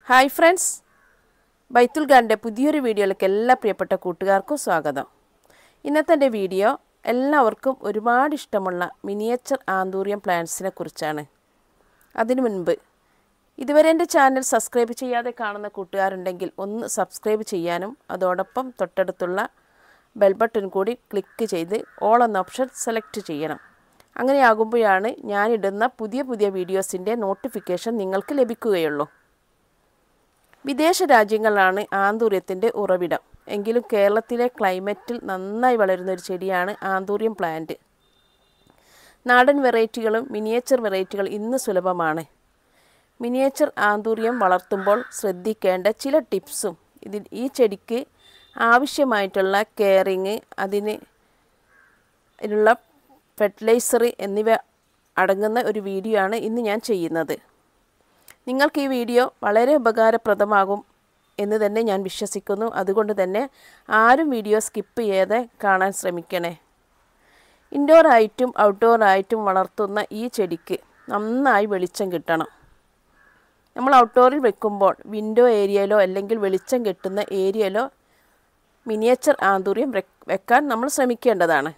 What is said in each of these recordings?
hi friends ബൈത്തുൽ ഖാൻ്റെ പുതിയൊരു വീഡിയോയിലേക്ക് എല്ലാ പ്രിയപ്പെട്ട കൂട്ടുകാർക്കും സ്വാഗതം ഇന്നത്തെ എൻ്റെ വീഡിയോ എല്ലാവർക്കും ഒരുപാട് ഇഷ്ടമുള്ള മിനിയേച്ചർ ആന്തൂറിയം പ്ലാന്റ്സിനെ കുറിച്ചാണ് അതിനു മുൻപ് ഇതുവരെ എൻ്റെ ചാനൽ സബ്സ്ക്രൈബ് ചെയ്യാതെ കാണുന്ന കൂട്ടുകാരുണ്ടെങ്കിൽ ഒന്ന് സബ്സ്ക്രൈബ് ചെയ്യാനും അതോടൊപ്പം തൊട്ടടുത്തുള്ള ബെൽ ബട്ടൺ കൂടി ക്ലിക്ക് ചെയ്ത് ഓൾ എന്ന ഓപ്ഷൻ സെലക്ട് ചെയ്യണം അങ്ങനെയാകുമ്പോഴാണ് ഞാനിടുന്ന പുതിയ പുതിയ വീഡിയോസിൻ്റെ നോട്ടിഫിക്കേഷൻ നിങ്ങൾക്ക് ലഭിക്കുകയുള്ളൂ വിദേശ രാജ്യങ്ങളിലാണ് ആന്തൂര്യത്തിൻ്റെ ഉറവിടം എങ്കിലും കേരളത്തിലെ ക്ലൈമറ്റിൽ നന്നായി വളരുന്ന ഒരു ചെടിയാണ് ആന്തൂര്യം പ്ലാന്റ് നാടൻ വെറൈറ്റികളും മിനിയേച്ചർ വെറൈറ്റികൾ ഇന്ന് സുലഭമാണ് മിനിയേച്ചർ ആന്തൂര്യം വളർത്തുമ്പോൾ ശ്രദ്ധിക്കേണ്ട ചില ടിപ്സും ഇതിൽ ഈ ചെടിക്ക് ആവശ്യമായിട്ടുള്ള കെയറിങ് അതിന് ഇതിനുള്ള ഫെർട്ടിലൈസർ എന്നിവ അടങ്ങുന്ന ഒരു വീഡിയോ ആണ് ഇന്ന് ഞാൻ ചെയ്യുന്നത് നിങ്ങൾക്ക് ഈ വീഡിയോ വളരെ ഉപകാരപ്രദമാകും എന്ന് തന്നെ ഞാൻ വിശ്വസിക്കുന്നു അതുകൊണ്ട് തന്നെ ആരും വീഡിയോ സ്കിപ്പ് ചെയ്യാതെ കാണാൻ ശ്രമിക്കണേ ഇൻഡോർ ആയിട്ടും ഔട്ട്ഡോർ ആയിട്ടും വളർത്തുന്ന ഈ ചെടിക്ക് നന്നായി വെളിച്ചം കിട്ടണം നമ്മൾ ഔട്ട്ഡോറിൽ വെക്കുമ്പോൾ വിൻഡോ ഏരിയയിലോ അല്ലെങ്കിൽ വെളിച്ചം കിട്ടുന്ന ഏരിയയിലോ മിനിയേച്ചർ ആന്തൂര്യം വെക്കാൻ നമ്മൾ ശ്രമിക്കേണ്ടതാണ്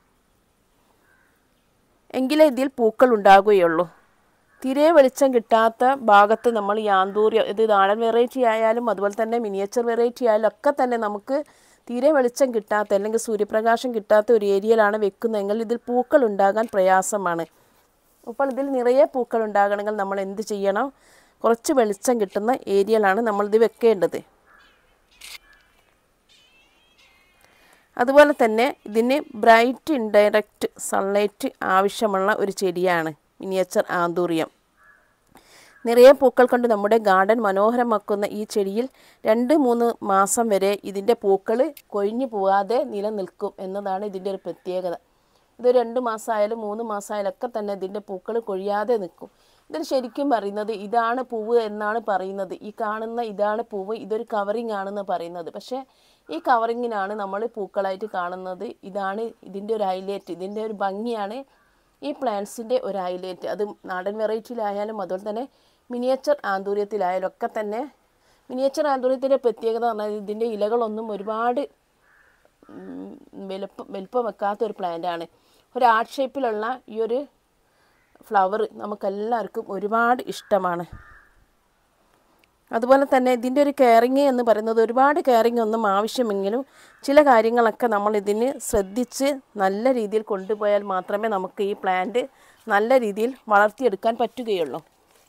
എങ്കിലേ ഇതിൽ പൂക്കൾ ഉണ്ടാകുകയുള്ളൂ തീരെ വെളിച്ചം കിട്ടാത്ത ഭാഗത്ത് നമ്മൾ ഈ ആന്തൂര്യം ഇത് നാടൻ വെറൈറ്റി ആയാലും അതുപോലെ തന്നെ മിനിയേച്ചർ വെറൈറ്റി ആയാലും ഒക്കെ തന്നെ നമുക്ക് തീരെ വെളിച്ചം കിട്ടാത്ത അല്ലെങ്കിൽ സൂര്യപ്രകാശം കിട്ടാത്ത ഒരു ഏരിയയിലാണ് വെക്കുന്നതെങ്കിൽ ഇതിൽ പൂക്കൾ ഉണ്ടാകാൻ പ്രയാസമാണ് അപ്പോൾ ഇതിൽ നിറയെ പൂക്കൾ ഉണ്ടാകണമെങ്കിൽ നമ്മൾ എന്ത് ചെയ്യണം കുറച്ച് വെളിച്ചം കിട്ടുന്ന ഏരിയയിലാണ് നമ്മളിത് വെക്കേണ്ടത് അതുപോലെ തന്നെ ഇതിന് ബ്രൈറ്റ് ഇൻഡയറക്റ്റ് സൺലൈറ്റ് ആവശ്യമുള്ള ഒരു ചെടിയാണ് മിനിയേച്ചർ ആന്തൂറിയം നിറയെ പൂക്കൾ കൊണ്ട് നമ്മുടെ ഗാർഡൻ മനോഹരമാക്കുന്ന ഈ ചെടിയിൽ രണ്ട് മൂന്ന് മാസം വരെ ഇതിൻ്റെ പൂക്കൾ കൊഴിഞ്ഞു പോകാതെ നിലനിൽക്കും എന്നതാണ് ഇതിൻ്റെ ഒരു പ്രത്യേകത ഇത് രണ്ട് മാസമായാലും മൂന്ന് മാസമായാലും ഒക്കെ തന്നെ ഇതിൻ്റെ പൂക്കൾ കൊഴിയാതെ നിൽക്കും ഇതിന് ശരിക്കും പറയുന്നത് ഇതാണ് പൂവ് എന്നാണ് പറയുന്നത് ഈ കാണുന്ന ഇതാണ് പൂവ് ഇതൊരു കവറിങ് ആണെന്ന് പറയുന്നത് പക്ഷേ ഈ കവറിങ്ങിനാണ് നമ്മൾ പൂക്കളായിട്ട് കാണുന്നത് ഇതാണ് ഇതിൻ്റെ ഒരു ഹൈലൈറ്റ് ഇതിൻ്റെ ഒരു ഭംഗിയാണ് ഈ പ്ലാന്റ്സിൻ്റെ ഒരു ഹൈലൈറ്റ് അത് നാടൻ വെറൈറ്റിയിലായാലും അതുപോലെ തന്നെ മിനിയേച്ചർ ആന്തൂര്യത്തിലായാലും ഒക്കെ തന്നെ മിനിയേച്ചർ ആന്തൂര്യത്തിൻ്റെ പ്രത്യേകത പറഞ്ഞാൽ ഇതിൻ്റെ ഇലകളൊന്നും ഒരുപാട് വലുപ്പം വലുപ്പം വെക്കാത്ത ഒരു പ്ലാന്റാണ് ഒരു ആർട്ട് ഷേപ്പിലുള്ള ഈ ഒരു ഫ്ലവർ നമുക്കെല്ലാവർക്കും ഒരുപാട് ഇഷ്ടമാണ് അതുപോലെ തന്നെ ഇതിൻ്റെ ഒരു കെയറിങ് എന്ന് പറയുന്നത് ഒരുപാട് കെയറിങ് ഒന്നും ആവശ്യമെങ്കിലും ചില കാര്യങ്ങളൊക്കെ നമ്മൾ ഇതിന് ശ്രദ്ധിച്ച് നല്ല രീതിയിൽ കൊണ്ടുപോയാൽ മാത്രമേ നമുക്ക് ഈ പ്ലാന്റ് നല്ല രീതിയിൽ വളർത്തിയെടുക്കാൻ പറ്റുകയുള്ളൂ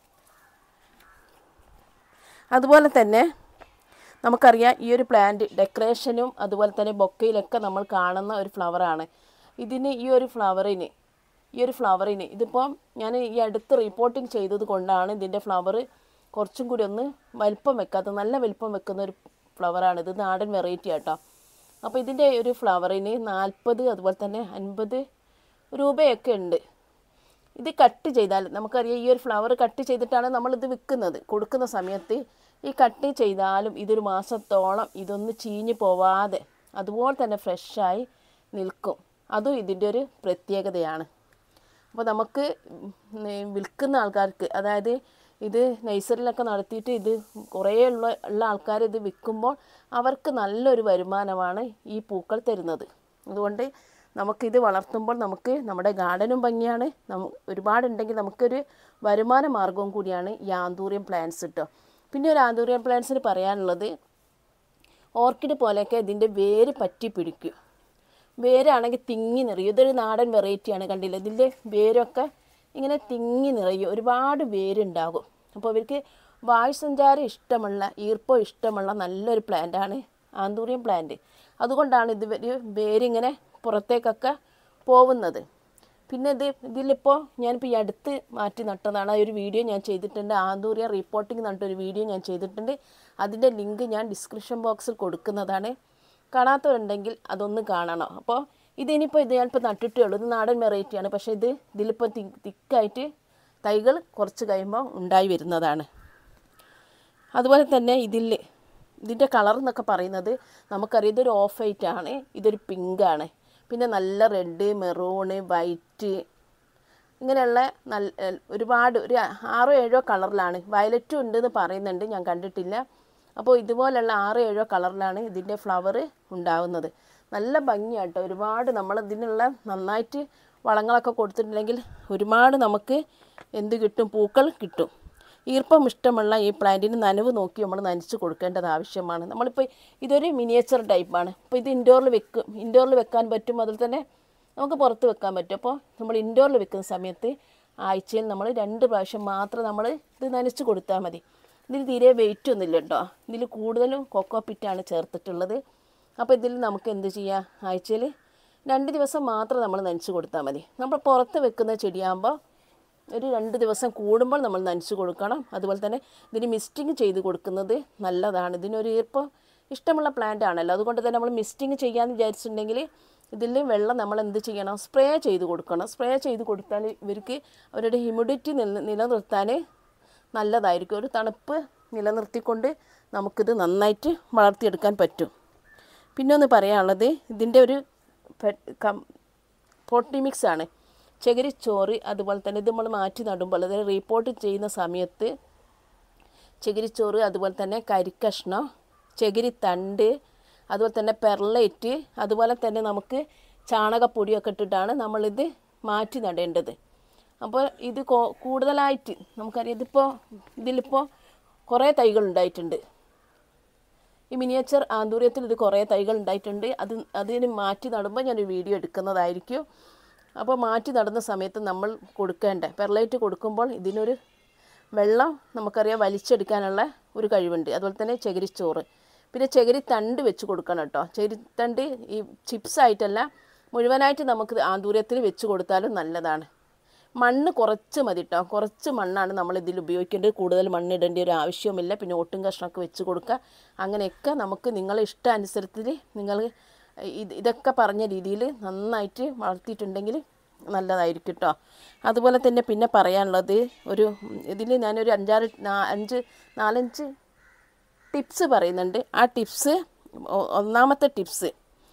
അതുപോലെ തന്നെ നമുക്കറിയാം ഈ ഒരു പ്ലാന്റ് ഡെക്കറേഷനും അതുപോലെ തന്നെ ബൊക്കയിലൊക്കെ നമ്മൾ കാണുന്ന ഒരു ഫ്ലവറാണ് ഇതിന് ഈ ഒരു ഫ്ലവറിന് ഈ ഒരു ഫ്ലവറിന് ഇതിപ്പം ഞാൻ ഈ അടുത്ത് റിപ്പോർട്ടിങ് ചെയ്തത് കൊണ്ടാണ് ഇതിൻ്റെ ഫ്ലവർ കുറച്ചും കൂടി ഒന്ന് വലിപ്പം വെക്കാത്ത നല്ല വലിപ്പം വെക്കുന്ന ഒരു ഫ്ലവറാണ് ഇത് നാടൻ വെറൈറ്റി ആട്ടോ അപ്പോൾ ഇതിൻ്റെ ഒരു ഫ്ലവറിന് നാൽപ്പത് അതുപോലെ തന്നെ അൻപത് രൂപയൊക്കെ ഉണ്ട് ഇത് കട്ട് ചെയ്താൽ നമുക്കറിയാം ഈ ഒരു ഫ്ലവർ കട്ട് ചെയ്തിട്ടാണ് നമ്മളിത് വിൽക്കുന്നത് കൊടുക്കുന്ന സമയത്ത് ഈ കട്ട് ചെയ്താലും ഇതൊരു മാസത്തോളം ഇതൊന്ന് ചീഞ്ഞു പോവാതെ അതുപോലെ തന്നെ ഫ്രഷായി നിൽക്കും അതും ഇതിൻ്റെ ഒരു പ്രത്യേകതയാണ് അപ്പോൾ നമുക്ക് വിൽക്കുന്ന ആൾക്കാർക്ക് അതായത് ഇത് നഴ്സറിയിലൊക്കെ നടത്തിയിട്ട് ഇത് കുറേ ഉള്ള ഉള്ള ആൾക്കാർ ഇത് വിൽക്കുമ്പോൾ അവർക്ക് നല്ലൊരു വരുമാനമാണ് ഈ പൂക്കൾ തരുന്നത് അതുകൊണ്ട് നമുക്കിത് വളർത്തുമ്പോൾ നമുക്ക് നമ്മുടെ ഗാർഡനും ഭംഗിയാണ് നമ്മ ഒരുപാടുണ്ടെങ്കിൽ നമുക്കൊരു വരുമാന മാർഗവും കൂടിയാണ് ഈ ആന്തൂറിയം പ്ലാന്റ്സ് കേട്ടോ പിന്നെ ഒരു ആന്തൂറിയം പ്ലാന്റ്സിന് പറയാനുള്ളത് ഓർക്കിഡ് പോലെയൊക്കെ ഇതിൻ്റെ വേര് പറ്റി പിടിക്കും വേരാണെങ്കിൽ തിങ്ങി നിറയും ഇതൊരു നാടൻ വെറൈറ്റിയാണ് കണ്ടില്ല ഇതിൻ്റെ വേരൊക്കെ ഇങ്ങനെ തിങ്ങി നിറയും ഒരുപാട് വേരുണ്ടാകും അപ്പോൾ ഇവർക്ക് വായുസഞ്ചാരം ഇഷ്ടമുള്ള ഈർപ്പം ഇഷ്ടമുള്ള നല്ലൊരു പ്ലാന്റാണ് ആന്തൂറിയം പ്ലാന്റ് അതുകൊണ്ടാണ് ഇത് വേരിങ്ങനെ പുറത്തേക്കൊക്കെ പോകുന്നത് പിന്നെ ഇത് ഇതിലിപ്പോൾ ഞാനിപ്പോൾ ഈ അടുത്ത് മാറ്റി നട്ടതാണ് ആ ഒരു വീഡിയോ ഞാൻ ചെയ്തിട്ടുണ്ട് ആന്തൂറിയ റിപ്പോർട്ടിംഗ് എന്നിട്ടൊരു വീഡിയോ ഞാൻ ചെയ്തിട്ടുണ്ട് അതിൻ്റെ ലിങ്ക് ഞാൻ ഡിസ്ക്രിപ്ഷൻ ബോക്സിൽ കൊടുക്കുന്നതാണ് കാണാത്തവരുണ്ടെങ്കിൽ അതൊന്ന് കാണണം അപ്പോൾ ഇതിനിപ്പോൾ ഇത് ഞാനിപ്പോൾ നട്ടിട്ടേ ഉള്ളൂ ഇത് നാടൻ വെറൈറ്റിയാണ് പക്ഷേ ഇത് ഇതിലിപ്പോൾ തി തിക്കായിട്ട് തൈകൾ കുറച്ച് കഴിയുമ്പോൾ ഉണ്ടായി വരുന്നതാണ് അതുപോലെ തന്നെ ഇതിൽ ഇതിൻ്റെ കളർ എന്നൊക്കെ പറയുന്നത് നമുക്കറിയാം ഇതൊരു ഓഫ് വൈറ്റ് ആണ് ഇതൊരു പിങ്കാണ് പിന്നെ നല്ല റെഡ് മെറൂണ് വൈറ്റ് ഇങ്ങനെയുള്ള നല്ല ഏഹ് ഒരുപാട് ഒരു ആറോ ഏഴോ കളറിലാണ് വയലറ്റും ഉണ്ടെന്ന് പറയുന്നുണ്ട് ഞാൻ കണ്ടിട്ടില്ല അപ്പോൾ ഇതുപോലുള്ള ആറോ ഏഴോ കളറിലാണ് ഇതിൻ്റെ ഫ്ലവർ ഉണ്ടാവുന്നത് നല്ല ഭംഗിയാട്ടോ ഒരുപാട് നമ്മൾ ഇതിനുള്ള നന്നായിട്ട് വളങ്ങളൊക്കെ കൊടുത്തിട്ടുണ്ടെങ്കിൽ ഒരുപാട് നമുക്ക് എന്ത് കിട്ടും പൂക്കൾ കിട്ടും ഈർപ്പം ഇഷ്ടമുള്ള ഈ പ്ലാന്റിന് നനവ് നോക്കി നമ്മൾ നനച്ച് കൊടുക്കേണ്ടത് ആവശ്യമാണ് നമ്മളിപ്പോൾ ഇതൊരു മിനിയേച്ചർ ടൈപ്പാണ് അപ്പോൾ ഇത് ഇൻഡോറിൽ വെക്കും ഇൻഡോറിൽ വെക്കാൻ പറ്റും അതിൽ തന്നെ നമുക്ക് പുറത്ത് വെക്കാൻ പറ്റും അപ്പോൾ നമ്മൾ ഇൻഡോറിൽ വെക്കുന്ന സമയത്ത് ആഴ്ചയിൽ നമ്മൾ രണ്ട് പ്രാവശ്യം മാത്രം നമ്മൾ ഇത് നനച്ച് കൊടുത്താൽ മതി ഇതിൽ തീരെ വെയിറ്റ് ഒന്നുമില്ല കേട്ടോ ഇതിൽ കൂടുതലും കൊക്കോ പിറ്റാണ് ചേർത്തിട്ടുള്ളത് അപ്പോൾ ഇതിൽ നമുക്ക് എന്ത് ചെയ്യാം ആഴ്ചയിൽ രണ്ട് ദിവസം മാത്രം നമ്മൾ നനച്ച് കൊടുത്താൽ മതി നമ്മൾ പുറത്ത് വെക്കുന്ന ചെടിയാകുമ്പോൾ ഒരു രണ്ട് ദിവസം കൂടുമ്പോൾ നമ്മൾ നനച്ച് കൊടുക്കണം അതുപോലെ തന്നെ ഇതിന് മിസ്റ്റിങ് ചെയ്ത് കൊടുക്കുന്നത് നല്ലതാണ് ഇതിനൊരു ഈർപ്പം ഇഷ്ടമുള്ള പ്ലാന്റ് ആണല്ലോ അതുകൊണ്ട് തന്നെ നമ്മൾ മിസ്റ്റിങ് ചെയ്യാമെന്ന് വിചാരിച്ചിട്ടുണ്ടെങ്കിൽ ഇതിൽ വെള്ളം നമ്മൾ എന്ത് ചെയ്യണം സ്പ്രേ ചെയ്ത് കൊടുക്കണം സ്പ്രേ ചെയ്ത് കൊടുത്താൽ ഇവർക്ക് അവരുടെ ഹ്യൂമിഡിറ്റി നില നിലനിർത്താൻ നല്ലതായിരിക്കും ഒരു തണുപ്പ് നിലനിർത്തിക്കൊണ്ട് നമുക്കിത് നന്നായിട്ട് വളർത്തിയെടുക്കാൻ പറ്റും പിന്നെ ഒന്ന് പറയാനുള്ളത് ഇതിൻ്റെ ഒരു പെ- കം- പോട്ടി മിക്സ് ആണ് ചകിരിച്ചോറ് അതുപോലെ തന്നെ ഇത് നമ്മൾ മാറ്റി നടുമ്പോൾ അതായത് റീപ്പോർട്ട് ചെയ്യുന്ന സമയത്ത് ചകിരിച്ചോറ് അതുപോലെ തന്നെ കരിക്കഷ്ണം ചകിരിത്തണ്ട് അതുപോലെ തന്നെ പെർലൈറ്റ് അതുപോലെ തന്നെ നമുക്ക് ചാണകപ്പൊടിയൊക്കെ ഇട്ടിട്ടാണ് നമ്മളിത് മാറ്റി നടേണ്ടത് അപ്പോൾ ഇത് കൊ- കൂടുതലായിട്ട് നമുക്കറിയാം ഇതിപ്പോൾ ഇതിലിപ്പോൾ കുറേ തൈകൾ ഉണ്ടായിട്ടുണ്ട് ഈ മിനിയേച്ചർ ആന്തൂര്യത്തിൽ ഇത് കുറേ തൈകൾ ഉണ്ടായിട്ടുണ്ട് അത് അതിന് മാറ്റി നടുമ്പോൾ ഞാനൊരു വീഡിയോ എടുക്കുന്നതായിരിക്കും അപ്പോൾ മാറ്റി നടുന്ന സമയത്ത് നമ്മൾ കൊടുക്കേണ്ട പെർലൈറ്റ് കൊടുക്കുമ്പോൾ ഇതിനൊരു വെള്ളം നമുക്കറിയാം വലിച്ചെടുക്കാനുള്ള ഒരു കഴിവുണ്ട് അതുപോലെ തന്നെ ചകിരിച്ചോറ് പിന്നെ ചകിരി തണ്ട് വെച്ച് കൊടുക്കണം കേട്ടോ ചകിരി തണ്ട് ഈ ചിപ്സ് ആയിട്ടല്ല മുഴുവനായിട്ട് നമുക്ക് ആന്തൂര്യത്തിൽ വെച്ച് കൊടുത്താലും നല്ലതാണ് മണ്ണ് കുറച്ച് മതി കേട്ടോ കുറച്ച് മണ്ണാണ് നമ്മൾ ഇതിൽ ഉപയോഗിക്കേണ്ടത് കൂടുതൽ മണ്ണ് ഇടേണ്ട ഒരു ആവശ്യവുമില്ല പിന്നെ ഒട്ടും കഷ്ണമൊക്കെ വെച്ച് കൊടുക്കുക അങ്ങനെയൊക്കെ നമുക്ക് നിങ്ങളെ ഇഷ്ടാനുസരത്തിൽ നിങ്ങൾ ഇത് ഇതൊക്കെ പറഞ്ഞ രീതിയിൽ നന്നായിട്ട് വളർത്തിയിട്ടുണ്ടെങ്കിൽ നല്ലതായിരിക്കും കേട്ടോ അതുപോലെ തന്നെ പിന്നെ പറയാനുള്ളത് ഒരു ഇതിൽ ഞാനൊരു അഞ്ചാറ് നാ- അഞ്ച് നാലഞ്ച് ടിപ്സ് പറയുന്നുണ്ട് ആ ടിപ്സ് ഒ- ഒന്നാമത്തെ ടിപ്സ്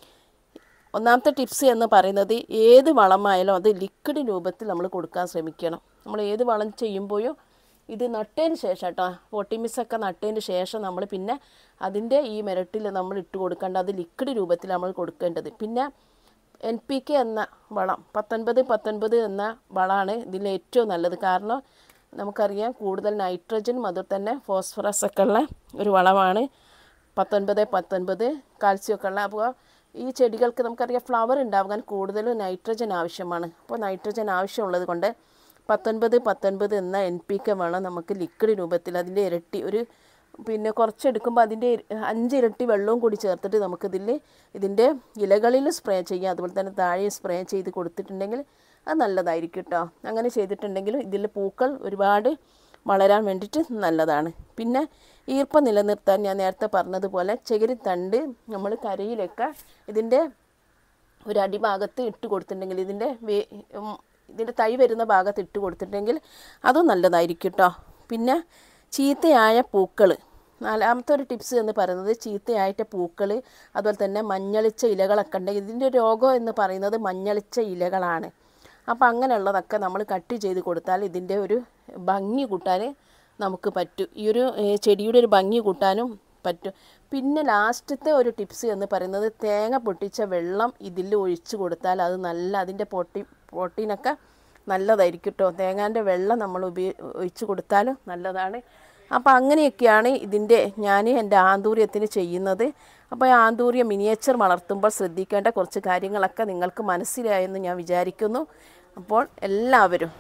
ഒന്നാമത്തെ ടിപ്സ് എന്ന് പറയുന്നത് ഏത് വളമായാലും അത് ലിക്വിഡ് രൂപത്തിൽ നമ്മൾ കൊടുക്കാൻ ശ്രമിക്കണം നമ്മൾ ഏത് വളം ചെയ്യുമ്പോഴും ഇത് നട്ടതിന് ശേഷം കേട്ടോ പൊട്ടിമിസൊക്കെ നട്ടതിന് ശേഷം നമ്മൾ പിന്നെ അതിൻ്റെ ഈ മിരട്ടിൽ നമ്മൾ ഇട്ട് കൊടുക്കേണ്ട അത് ലിക്വിഡ് രൂപത്തിൽ നമ്മൾ കൊടുക്കേണ്ടത് പിന്നെ എൻ പി കെ എന്ന വളം പത്തൊൻപത് പത്തൊൻപത് എന്ന വളമാണ് ഇതിൽ ഏറ്റവും നല്ലത് കാരണം നമുക്കറിയാം കൂടുതൽ നൈട്രജനും അതുപോലെ തന്നെ ഫോസ്ഫറസ് ഒക്കെ ഉള്ള ഒരു വളമാണ് പത്തൊൻപത് പത്തൊൻപത് കാൽസ്യം ഒക്കെ ഉള്ള അപ്പോൾ ഈ ചെടികൾക്ക് നമുക്കറിയാം ഫ്ലവർ ഉണ്ടാകാൻ കൂടുതലും നൈട്രജൻ ആവശ്യമാണ് അപ്പോൾ നൈട്രജൻ ആവശ്യമുള്ളത് കൊണ്ട് പത്തൊൻപത് പത്തൊൻപത് എന്ന എൻ പി കെ വേണം നമുക്ക് ലിക്വിഡ് രൂപത്തിൽ അതിൻ്റെ ഇരട്ടി ഒരു പിന്നെ കുറച്ചെടുക്കുമ്പോൾ അതിൻ്റെ ഇര- അഞ്ച് ഇരട്ടി വെള്ളവും കൂടി ചേർത്തിട്ട് നമുക്കിതിൽ ഇതിൻ്റെ ഇലകളിൽ സ്പ്രേ ചെയ്യാം അതുപോലെ തന്നെ താഴെ സ്പ്രേ ചെയ്ത് കൊടുത്തിട്ടുണ്ടെങ്കിൽ അത് നല്ലതായിരിക്കും കേട്ടോ അങ്ങനെ ചെയ്തിട്ടുണ്ടെങ്കിൽ ഇതിൽ പൂക്കൾ ഒരുപാട് വളരാൻ വേണ്ടിയിട്ട് നല്ലതാണ് പിന്നെ ഈർപ്പം നിലനിർത്താൻ ഞാൻ നേരത്തെ പറഞ്ഞതുപോലെ ചകിരിത്തണ്ട് നമ്മൾ കരയിലൊക്കെ ഇതിൻ്റെ ഒരു അടിഭാഗത്ത് ഇട്ട് കൊടുത്തിട്ടുണ്ടെങ്കിൽ ഇതിൻ്റെ വേ ഉം, ഇതിൻ്റെ തൈ വരുന്ന ഭാഗത്ത് ഇട്ട് കൊടുത്തിട്ടുണ്ടെങ്കിൽ അതും നല്ലതായിരിക്കും കേട്ടോ പിന്നെ ചീത്തയായ പൂക്കൾ നാലാമത്തെ ഒരു ടിപ്സ് എന്ന് പറയുന്നത് ചീത്തയായിട്ട് പൂക്കൾ അതുപോലെ തന്നെ മഞ്ഞളിച്ച ഇലകളൊക്കെ ഉണ്ടെങ്കിൽ ഇതിൻ്റെ രോഗം എന്ന് പറയുന്നത് മഞ്ഞളിച്ച ഇലകളാണ് അപ്പോൾ അങ്ങനെയുള്ളതൊക്കെ നമ്മൾ കട്ട് ചെയ്ത് കൊടുത്താൽ ഇതിൻ്റെ ഒരു ഭംഗി കൂട്ടാൻ നമുക്ക് പറ്റും ഈ ഒരു ഏ, ചെടിയുടെ ഒരു ഭംഗി കൂട്ടാനും പറ്റും പിന്നെ ലാസ്റ്റത്തെ ഒരു ടിപ്സ് എന്ന് പറയുന്നത് തേങ്ങ പൊട്ടിച്ച വെള്ളം ഇതിൽ ഒഴിച്ച് കൊടുത്താൽ അത് നല്ല അതിൻ്റെ പൊട്ടി പ്രോട്ടീനൊക്കെ നല്ലതായിരിക്കും കേട്ടോ തേങ്ങാൻ്റെ വെള്ളം നമ്മൾ ഉപയോ ഒഴിച്ച് കൊടുത്താലും നല്ലതാണ് അപ്പോൾ അങ്ങനെയൊക്കെയാണ് ഇതിൻ്റെ ഞാൻ എൻ്റെ ആന്തൂര്യത്തിന് ചെയ്യുന്നത് അപ്പോൾ ഈ ആന്തൂര്യം മിനിയേച്ചർ വളർത്തുമ്പോൾ ശ്രദ്ധിക്കേണ്ട കുറച്ച് കാര്യങ്ങളൊക്കെ നിങ്ങൾക്ക് മനസ്സിലായെന്ന് ഞാൻ വിചാരിക്കുന്നു അപ്പോൾ എല്ലാവരും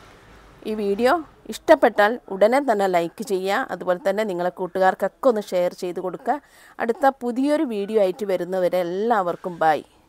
ഈ വീഡിയോ ഇഷ്ടപ്പെട്ടാൽ ഉടനെ തന്നെ ലൈക്ക് ചെയ്യുക അതുപോലെ തന്നെ നിങ്ങളെ കൂട്ടുകാർക്കൊക്കെ ഒന്ന് ഷെയർ ചെയ്ത് കൊടുക്കുക അടുത്ത പുതിയൊരു വീഡിയോ ആയിട്ട് വരുന്നവരെ എല്ലാവർക്കും ബൈ